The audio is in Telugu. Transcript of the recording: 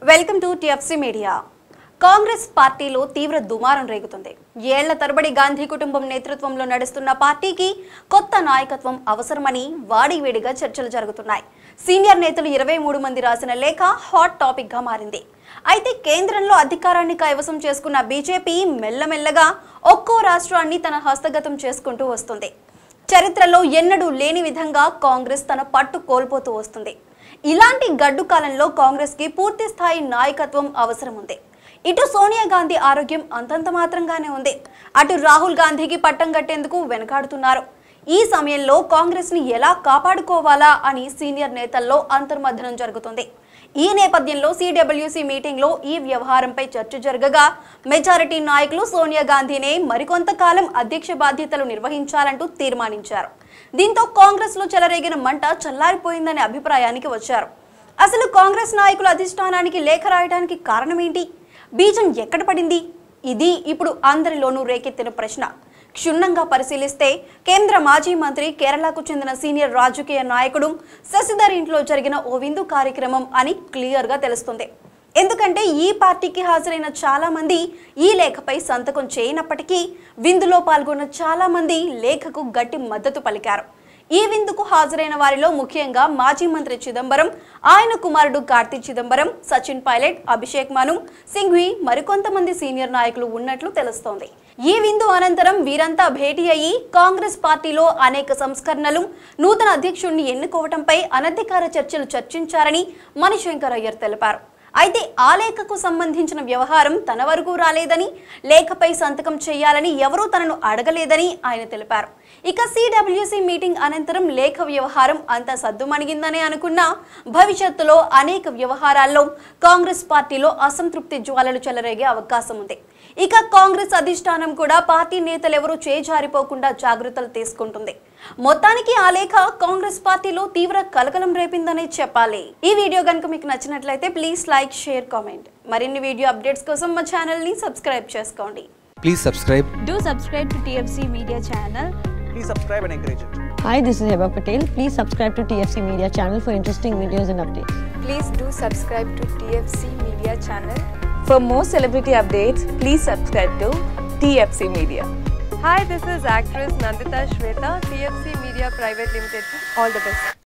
Welcome to TFC media Congress పార్టీలో తీవ్ర దుమారం రేగుతుంది ఏళ్ల తరబడి గాంధీ కుటుంబం నేతృత్వంలో నడుస్తున్న పార్టీకి కొత్త నాయకత్వం అవసరమని వాడివేడిగా చర్చలు జరుగుతున్నాయి సీనియర్ నేతలు ఇరవై మూడు మంది రాసిన లేఖ హాట్ టాపిక్ గా మారింది అయితే కేంద్రంలో అధికారాన్ని కైవసం చేసుకున్న బీజేపీ మెల్లమెల్లగా ఒక్కో రాష్ట్రాన్ని తన హస్తగతం చేసుకుంటూ వస్తుంది చరిత్రలో ఎన్నడూ లేని విధంగా కాంగ్రెస్ తన పట్టు కోల్పోతూ వస్తుంది ఇలాంటి గడ్డు కాలంలో కాంగ్రెస్ కి పూర్తి స్థాయి నాయకత్వం అవసరం ఉంది ఇటు సోనియా గాంధీ ఆరోగ్యం అంతంత మాత్రంగానే ఉంది అటు రాహుల్ గాంధీకి పట్టం కట్టేందుకు వెనకాడుతున్నారు ఈ సమయంలో కాంగ్రెస్ ని ఎలా కాపాడుకోవాలా అని సీనియర్ నేతల్లో అంతర్మథనం జరుగుతుంది ఈ నేపథ్యంలో సిడబ్ల్యూసి మీటింగ్ లో ఈ వ్యవహారంపై చర్చ జరగగా మెజారిటీ నాయకులు సోనియా గాంధీనే మరికొంతకాలం అధ్యక్ష బాధ్యతలు నిర్వహించాలంటూ తీర్మానించారు దీంతో కాంగ్రెస్ లో చెలరేగిన మంట చల్లారిపోయిందనే అభిప్రాయానికి వచ్చారు అసలు కాంగ్రెస్ నాయకుల అధిష్టానానికి లేఖ రాయడానికి కారణం ఏంటి బీజం ఎక్కడ పడింది ఇది ఇప్పుడు అందరిలోనూ రేకెత్తిన ప్రశ్న క్షుణ్ణంగా పరిశీలిస్తే కేంద్ర మాజీ మంత్రి కేరళకు చెందిన సీనియర్ రాజకీయ నాయకుడు శశిధర్ ఇంట్లో జరిగిన ఓ విందు కార్యక్రమం అని క్లియర్గా తెలుస్తుంది ఎందుకంటే ఈ పార్టీకి హాజరైన చాలా మంది ఈ లేఖపై సంతకం చేయనప్పటికీ విందులో పాల్గొన్న చాలా మంది లేఖకు గట్టి మద్దతు పలికారు ఈ విందుకు హాజరైన వారిలో ముఖ్యంగా మాజీ మంత్రి చిదంబరం ఆయన కుమారుడు కార్తీ చిదంబరం సచిన్ పైలట్ అభిషేక్ మను సింఘ్వి మరికొంతమంది సీనియర్ నాయకులు ఉన్నట్లు తెలుస్తోంది ఈ విందు అనంతరం వీరంతా భేటీ అయ్యి కాంగ్రెస్ పార్టీలో అనేక సంస్కరణలు నూతన అధ్యక్షుడిని ఎన్నుకోవటంపై అనధికార చర్చలు చర్చించారని మణిశంకర్ అయ్యర్ తెలిపారు అయితే ఆ లేఖకు సంబంధించిన వ్యవహారం తన వరకు రాలేదని లేఖపై సంతకం చేయాలని ఎవరూ తనను అడగలేదని ఆయన తెలిపారు ఇక సిడబ్ల్యూసి మీటింగ్ అనంతరం లేఖ వ్యవహారం అంత సద్దుమణిగిందనే అనుకున్నా భవిష్యత్తులో అనేక వ్యవహారాల్లో కాంగ్రెస్ పార్టీలో అసంతృప్తి జ్వాలలు చెలరేగే అవకాశం ఉంది ఇక కాంగ్రెస్ అధిష్టానం కూడా పార్టీ నేతలెవరూ చేజారిపోకుండా జాగ్రత్తలు తీసుకుంటుంది మొత్తానికి ఆ లేఖ కాంగ్రెస్ పార్టీలో తీవ్ర కలకలం రేపిందనే చెప్పాలి ఈ వీడియో కనుక మీకు నచ్చినట్లయితే ప్లీజ్ లైక్ షేర్ కామెంట్ మరిన్ని వీడియో అప్డేట్స్ కోసం మా ఛానల్ ని సబ్స్క్రైబ్ చేసుకోండి Please subscribe. Do subscribe to TFC Media channel. please subscribe and encourage it. Hi, this is Heba Patel. Please subscribe to TFC Media channel for interesting videos and updates. Please do subscribe to TFC Media channel. For more celebrity updates, please subscribe to TFC Media. Hi, this is actress Nandita Shweta, TFC Media Private Limited. All the best.